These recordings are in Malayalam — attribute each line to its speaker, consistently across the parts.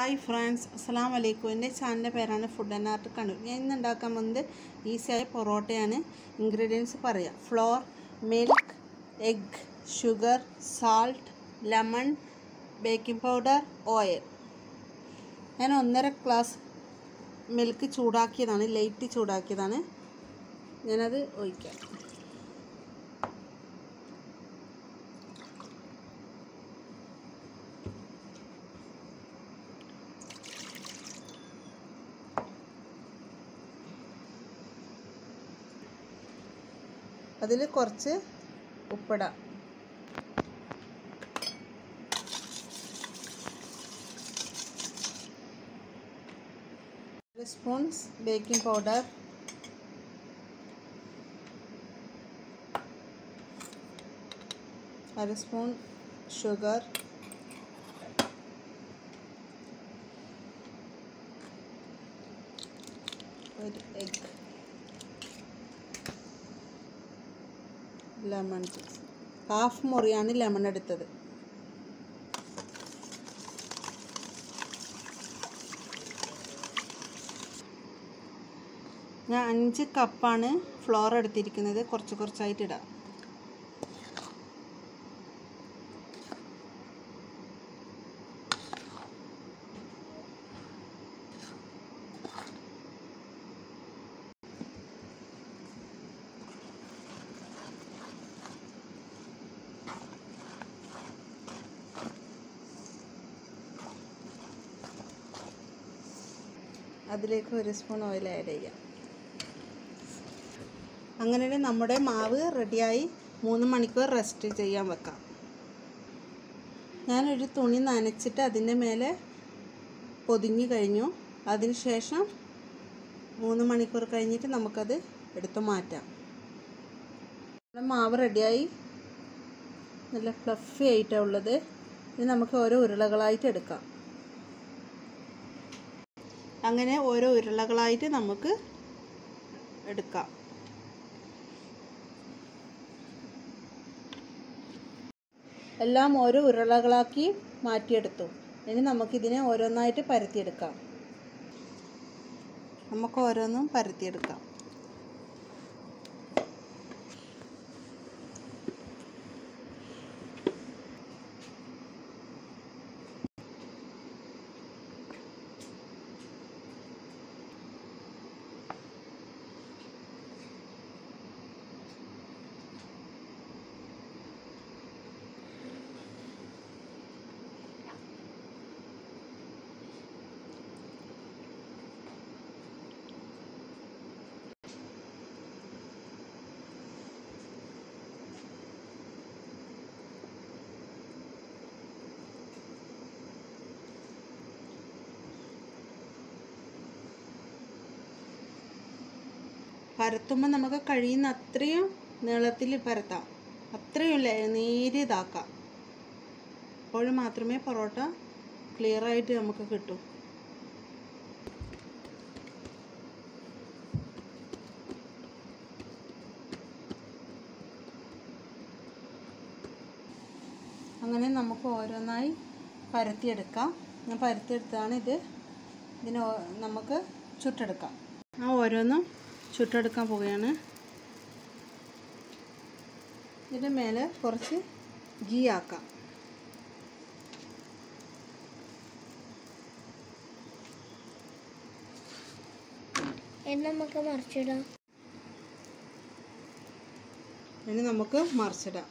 Speaker 1: ഹായ് ഫ്രണ്ട്സ് അസ്സാം വലൈക്കും എൻ്റെ ചാനലിൻ്റെ പേരാണ് ഫുഡ് ആൻഡ് ആർട്ട് കണ്ണൂർ ഞാൻ ഇന്ന് ഉണ്ടാക്കാൻ പോകുന്നത് ഈസിയായ പൊറോട്ടയാണ് ഇൻഗ്രീഡിയൻസ് പറയാം flour milk egg sugar salt lemon baking powder oil ഞാൻ ഒന്നര ഗ്ലാസ് മിൽക്ക് ചൂടാക്കിയതാണ് ലൈറ്റ് ചൂടാക്കിയതാണ് ഞാനത് ഒഴിക്കാം അതിൽ കുറച്ച് ഉപ്പിടാം ഒരു സ്പൂൺസ് ബേക്കിംഗ് പൗഡർ അര സ്പൂൺ ഷുഗർ ഒരു എഗ് ലെമൺ ജ്യൂസ് ഹാഫ് മുറിയാണ് ലെമൺ എടുത്തത് ഞാൻ അഞ്ച് കപ്പാണ് ഫ്ലോർ എടുത്തിരിക്കുന്നത് കുറച്ച് കുറച്ചായിട്ട് ഇടാം അതിലേക്ക് ഒരു സ്പൂൺ ഓയിൽ ആഡ് ചെയ്യാം അങ്ങനെ നമ്മുടെ മാവ് റെഡിയായി മൂന്ന് മണിക്കൂർ റെസ്റ്റ് ചെയ്യാൻ വെക്കാം ഞാനൊരു തുണി നനച്ചിട്ട് അതിൻ്റെ മേലെ പൊതിഞ്ഞു കഴിഞ്ഞു അതിന് ശേഷം മൂന്ന് മണിക്കൂർ കഴിഞ്ഞിട്ട് നമുക്കത് എടുത്തു മാറ്റാം നമ്മുടെ മാവ് റെഡിയായി നല്ല ഫ്ലഫി ആയിട്ടാണ് ഉള്ളത് ഇനി നമുക്ക് ഓരോ ഉരുളകളായിട്ട് എടുക്കാം അങ്ങനെ ഓരോ ഉരുളകളായിട്ട് നമുക്ക് എടുക്കാം എല്ലാം ഓരോ ഉരുളകളാക്കി മാറ്റിയെടുത്തു ഇനി നമുക്കിതിനെ ഓരോന്നായിട്ട് പരത്തിയെടുക്കാം നമുക്ക് ഓരോന്നും പരത്തിയെടുക്കാം പരത്തുമ്പോൾ നമുക്ക് കഴിയുന്ന അത്രയും നീളത്തിൽ പരത്താം അത്രയും നേരിയതാക്കാം അപ്പോൾ മാത്രമേ പൊറോട്ട ക്ലിയർ ആയിട്ട് നമുക്ക് കിട്ടൂ അങ്ങനെ നമുക്ക് ഓരോന്നായി പരത്തിയെടുക്കാം ഞാൻ പരത്തിയെടുത്താണ് ഇത് ഇതിന് നമുക്ക് ചുട്ടെടുക്കാം ആ ഓരോന്നും ചുട്ടെടുക്കാൻ പോവുകയാണ് ഇതിൻ്റെ മേലെ കുറച്ച് ഗീ ആക്കാം
Speaker 2: ഇനി നമുക്ക് മറിച്ചിടാം
Speaker 1: ഇനി നമുക്ക് മറിച്ചിടാം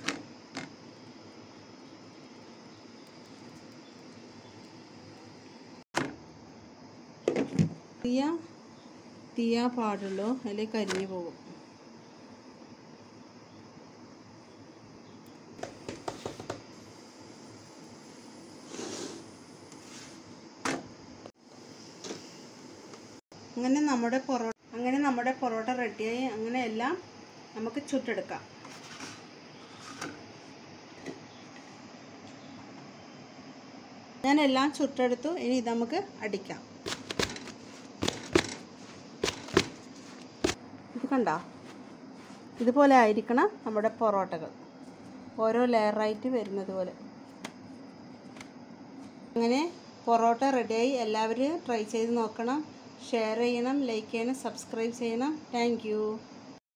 Speaker 1: തീയ തീയാ പാടുള്ളൂ അല്ലെങ്കിൽ കരിഞ്ഞു പോകും അങ്ങനെ നമ്മുടെ പൊറോട്ട അങ്ങനെ നമ്മുടെ പൊറോട്ട റെഡിയായി അങ്ങനെ എല്ലാം നമുക്ക് ചുട്ടെടുക്കാം ഞാൻ എല്ലാം ചുട്ടെടുത്തു ഇനി ഇത് നമുക്ക് അടിക്കാം ഇത് കണ്ട ഇതുപോലെ ആയിരിക്കണം നമ്മുടെ പൊറോട്ടകൾ ഓരോ ലെയറായിട്ട് വരുന്നത് പോലെ അങ്ങനെ പൊറോട്ട റെഡിയായി എല്ലാവരും ട്രൈ ചെയ്ത് നോക്കണം ഷെയർ ചെയ്യണം ലൈക്ക് ചെയ്യണം സബ്സ്ക്രൈബ് ചെയ്യണം താങ്ക്